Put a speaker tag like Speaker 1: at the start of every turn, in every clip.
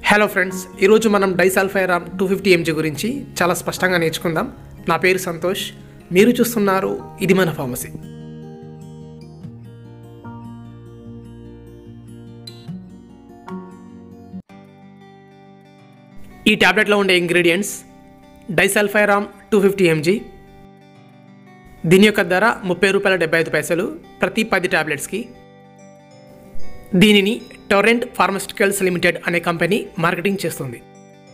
Speaker 1: hello friends ఈరోజు మనం disulfiram two fifty MG గురించి చాలా స్పష్టంగా నేర్చుకుందాం నా పేరు సంతోష్ మీరు చూస్తున్నారు ఇది మన ఫార్మసీ ఈ ట్యాబ్లెట్లో ఉండే ingredients disulfiram two fifty M G దీని యొక్క ధర ముప్పై రూపాయల డెబ్బై ఐదు పైసలు ప్రతి పది ట్యాబ్లెట్స్కి దీనిని టొరెంట్ ఫార్మాస్యూటికల్స్ లిమిటెడ్ అనే కంపెనీ మార్కెటింగ్ చేస్తుంది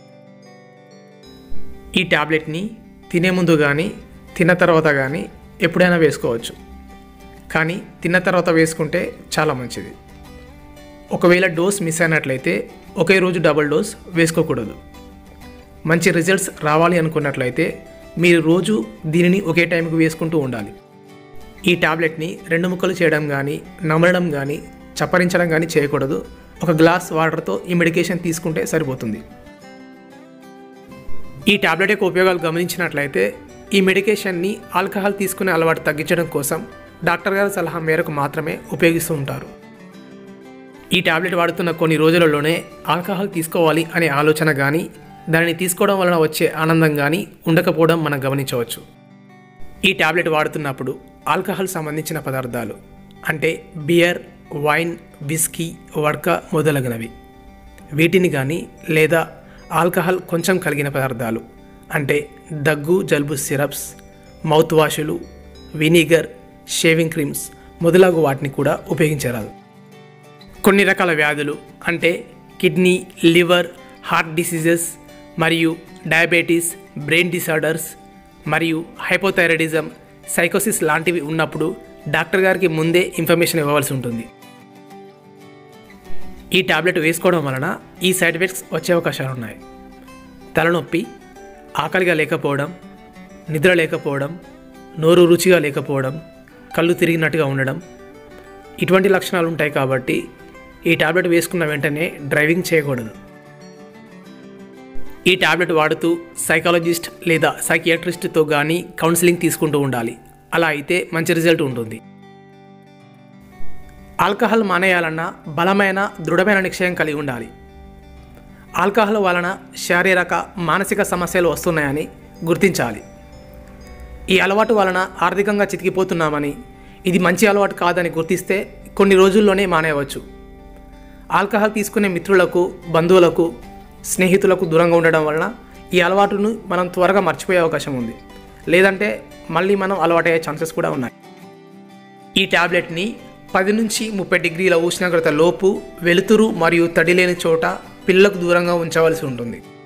Speaker 1: ఈ ట్యాబ్లెట్ని తినే ముందు కానీ తిన్న తర్వాత కానీ ఎప్పుడైనా వేసుకోవచ్చు కానీ తిన్న తర్వాత వేసుకుంటే చాలా మంచిది ఒకవేళ డోస్ మిస్ అయినట్లయితే ఒకే రోజు డబుల్ డోస్ వేసుకోకూడదు మంచి రిజల్ట్స్ రావాలి అనుకున్నట్లయితే మీరు రోజు దీనిని ఒకే టైంకి వేసుకుంటూ ఉండాలి ఈ టాబ్లెట్ని రెండు ముక్కలు చేయడం కానీ నమలడం కానీ చప్పరించడం కానీ చేయకూడదు ఒక గ్లాస్ వాటర్తో ఈ మెడికేషన్ తీసుకుంటే సరిపోతుంది ఈ టాబ్లెట్ యొక్క ఉపయోగాలు గమనించినట్లయితే ఈ మెడికేషన్ని ఆల్కహాల్ తీసుకునే అలవాటు తగ్గించడం కోసం డాక్టర్ గారి సలహా మేరకు మాత్రమే ఉపయోగిస్తూ ఉంటారు ఈ టాబ్లెట్ వాడుతున్న కొన్ని రోజులలోనే ఆల్కహాల్ తీసుకోవాలి అనే ఆలోచన కానీ దానిని తీసుకోవడం వలన వచ్చే ఆనందం కానీ ఉండకపోవడం మనం గమనించవచ్చు ఈ టాబ్లెట్ వాడుతున్నప్పుడు ఆల్కహాల్ సంబంధించిన పదార్థాలు అంటే బియర్ వైన్ విస్కీ వడ్కా మొదలగునవి వీటిని కానీ లేదా ఆల్కహాల్ కొంచెం కలిగిన పదార్థాలు అంటే దగ్గు జలుబు సిరప్స్ మౌత్ వాషులు వినీగర్ షేవింగ్ క్రీమ్స్ మొదలగు వాటిని కూడా ఉపయోగించరాదు కొన్ని రకాల వ్యాధులు అంటే కిడ్నీ లివర్ హార్ట్ డిసీజెస్ మరియు డయాబెటీస్ బ్రెయిన్ డిసార్డర్స్ మరియు హైపోథైరాయిడిజం సైకోసిస్ లాంటివి ఉన్నప్పుడు డాక్టర్ గారికి ముందే ఇన్ఫర్మేషన్ ఇవ్వవలసి ఉంటుంది ఈ టాబ్లెట్ వేసుకోవడం వలన ఈ సైడ్ ఎఫెక్ట్స్ వచ్చే అవకాశాలు ఉన్నాయి తలనొప్పి ఆకలిగా లేకపోవడం నిద్ర లేకపోవడం నోరు రుచిగా లేకపోవడం కళ్ళు తిరిగినట్టుగా ఉండడం ఇటువంటి లక్షణాలు ఉంటాయి కాబట్టి ఈ టాబ్లెట్ వేసుకున్న వెంటనే డ్రైవింగ్ చేయకూడదు ఈ టాబ్లెట్ వాడుతూ సైకాలజిస్ట్ లేదా సైకియాట్రిస్ట్తో కానీ కౌన్సిలింగ్ తీసుకుంటూ ఉండాలి అలా అయితే మంచి రిజల్ట్ ఉంటుంది ఆల్కహాల్ మానేయాలన్నా బలమైన దృఢమైన నిశ్చయం కలిగి ఉండాలి ఆల్కహాల్ వలన శారీరక మానసిక సమస్యలు వస్తున్నాయని గుర్తించాలి ఈ అలవాటు వలన ఆర్థికంగా చితికిపోతున్నామని ఇది మంచి అలవాటు కాదని గుర్తిస్తే కొన్ని రోజుల్లోనే మానేయవచ్చు ఆల్కహాల్ తీసుకునే మిత్రులకు బంధువులకు స్నేహితులకు దూరంగా ఉండడం వలన ఈ అలవాటును మనం త్వరగా మర్చిపోయే అవకాశం ఉంది లేదంటే మళ్ళీ మనం అలవాటయ్యే ఛాన్సెస్ కూడా ఉన్నాయి ఈ ట్యాబ్లెట్ని పది నుంచి ముప్పై డిగ్రీల ఉష్ణోగ్రత లోపు వెలుతురు మరియు తడి లేని చోట పిల్లలకు దూరంగా ఉంచవలసి ఉంటుంది